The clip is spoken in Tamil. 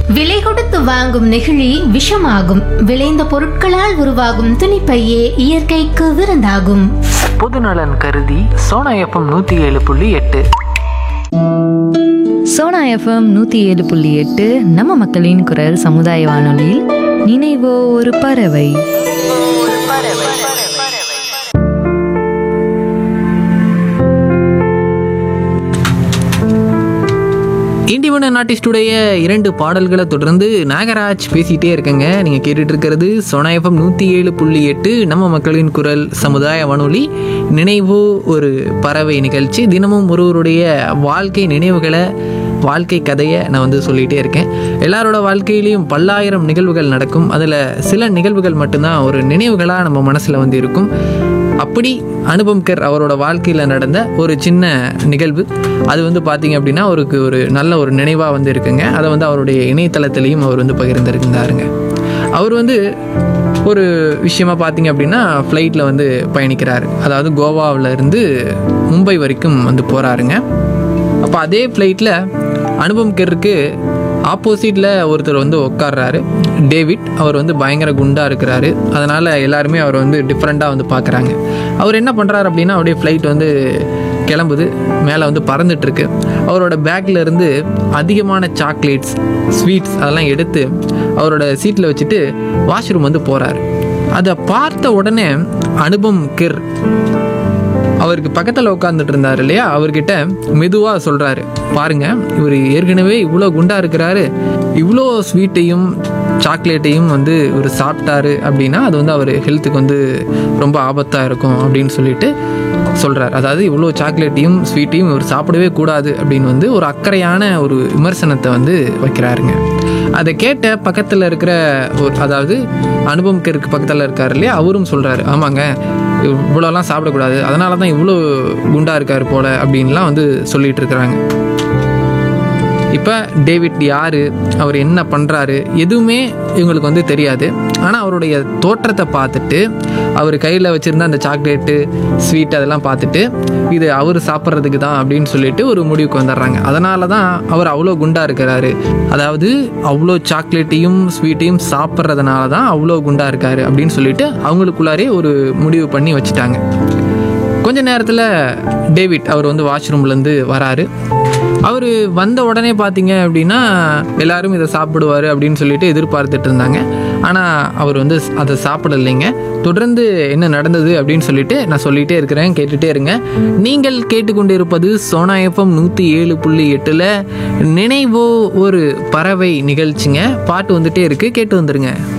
விலை கொடுத்து வாங்கும் நெகிழி விஷமாகும் விளைந்த பொருட்களால் உருவாகும் துணிப்பையே இயற்கைக்கு விருந்தாகும் பொதுநலன் கருதி சோனா எஃப்எம் நூற்றி ஏழு புள்ளி எட்டு சோனா எஃப்எம் நூற்றி ஏழு புள்ளி எட்டு நம்ம மக்களின் குரல் சமுதாய வானொலியில் நினைவோ ஒரு பறவை இண்டிபெண்டன்ட் ஆர்டிஸ்டுடைய இரண்டு பாடல்களை தொடர்ந்து நாகராஜ் பேசிகிட்டே இருக்கங்க நீங்கள் கேட்டுட்டு இருக்கிறது சோனா எஃப்எம் நூற்றி ஏழு புள்ளி எட்டு நம்ம மக்களின் குரல் சமுதாய வானொலி நினைவு ஒரு பறவை நிகழ்ச்சி தினமும் ஒருவருடைய வாழ்க்கை நினைவுகளை வாழ்க்கை கதையை நான் வந்து சொல்லிகிட்டே இருக்கேன் எல்லாரோட வாழ்க்கையிலையும் பல்லாயிரம் நிகழ்வுகள் நடக்கும் அதில் சில நிகழ்வுகள் மட்டும்தான் ஒரு நினைவுகளாக நம்ம மனசில் வந்து இருக்கும் அப்படி அனுபம் கர் அவரோட வாழ்க்கையில் நடந்த ஒரு சின்ன நிகழ்வு அது வந்து பார்த்தீங்க அப்படின்னா அவருக்கு ஒரு நல்ல ஒரு நினைவாக வந்து இருக்குங்க அதை வந்து அவருடைய இணையதளத்திலையும் அவர் வந்து பகிர்ந்திருந்தாருங்க அவர் வந்து ஒரு விஷயமா பார்த்தீங்க அப்படின்னா ஃப்ளைட்டில் வந்து பயணிக்கிறார் அதாவது கோவாவில் இருந்து மும்பை வரைக்கும் வந்து போகிறாருங்க அப்போ அதே ஃப்ளைட்டில் அனுபம் கெருக்கு ஆப்போசிட்டில் ஒருத்தர் வந்து உட்கார்றாரு டேவிட் அவர் வந்து பயங்கர குண்டாக இருக்கிறாரு அதனால் எல்லாருமே அவர் வந்து டிஃப்ரெண்ட்டாக வந்து பார்க்குறாங்க அவர் என்ன பண்ணுறாரு அப்படின்னா அப்படியே ஃப்ளைட் வந்து கிளம்புது மேலே வந்து பறந்துட்டு இருக்கு அவரோட பேக்கில் இருந்து அதிகமான சாக்லேட்ஸ் ஸ்வீட்ஸ் அதெல்லாம் எடுத்து அவரோட சீட்டில் வச்சுட்டு வாஷ்ரூம் வந்து போகிறாரு அதை பார்த்த உடனே அனுபம் கிர் அவருக்கு பக்கத்தில் உட்காந்துட்டு இருந்தார் இல்லையா அவர்கிட்ட மெதுவாக சொல்கிறாரு பாருங்க இவர் ஏற்கனவே இவ்வளோ குண்டா இருக்கிறாரு இவ்வளோ ஸ்வீட்டையும் சாக்லேட்டையும் வந்து இவர் சாப்பிட்டாரு அப்படின்னா அது வந்து அவர் ஹெல்த்துக்கு வந்து ரொம்ப ஆபத்தாக இருக்கும் அப்படின்னு சொல்லிட்டு சொல்கிறார் அதாவது இவ்வளோ சாக்லேட்டையும் ஸ்வீட்டையும் இவர் சாப்பிடவே கூடாது அப்படின்னு வந்து ஒரு அக்கறையான ஒரு விமர்சனத்தை வந்து வைக்கிறாருங்க அதை கேட்ட பக்கத்தில் இருக்கிற ஒரு அதாவது அனுபவம் இருக்கு பக்கத்தில் இருக்கார் இல்லையா அவரும் சொல்கிறாரு ஆமாங்க இவ்வளோலாம் சாப்பிடக்கூடாது அதனால தான் இவ்வளோ குண்டா இருக்கார் போல அப்படின்லாம் வந்து சொல்லிட்டு இருக்கிறாங்க இப்போ டேவிட் யார் அவர் என்ன பண்ணுறாரு எதுவுமே இவங்களுக்கு வந்து தெரியாது ஆனால் அவருடைய தோற்றத்தை பார்த்துட்டு அவர் கையில் வச்சுருந்த அந்த சாக்லேட்டு ஸ்வீட் அதெல்லாம் பார்த்துட்டு இது அவர் சாப்பிட்றதுக்கு தான் அப்படின்னு சொல்லிட்டு ஒரு முடிவுக்கு வந்துடுறாங்க அதனால தான் அவர் அவ்வளோ குண்டாக இருக்கிறாரு அதாவது அவ்வளோ சாக்லேட்டையும் ஸ்வீட்டையும் சாப்பிட்றதுனால தான் அவ்வளோ குண்டாக இருக்காரு அப்படின்னு சொல்லிட்டு அவங்களுக்குள்ளாரே ஒரு முடிவு பண்ணி வச்சுட்டாங்க கொஞ்ச நேரத்தில் டேவிட் அவர் வந்து வாஷ்ரூம்லேருந்து வராரு அவர் வந்த உடனே பார்த்தீங்க அப்படின்னா எல்லாரும் இதை சாப்பிடுவார் அப்படின்னு சொல்லிட்டு எதிர்பார்த்துட்டு இருந்தாங்க ஆனால் அவர் வந்து அதை சாப்பிடலைங்க தொடர்ந்து என்ன நடந்தது அப்படின்னு சொல்லிட்டு நான் சொல்லிகிட்டே இருக்கிறேன் கேட்டுகிட்டே இருங்க நீங்கள் கேட்டுக்கொண்டு இருப்பது சோனா எஃப்எம் நூற்றி ஏழு புள்ளி எட்டில் நினைவோ ஒரு பறவை நிகழ்ச்சிங்க பாட்டு வந்துட்டே இருக்கு கேட்டு வந்துருங்க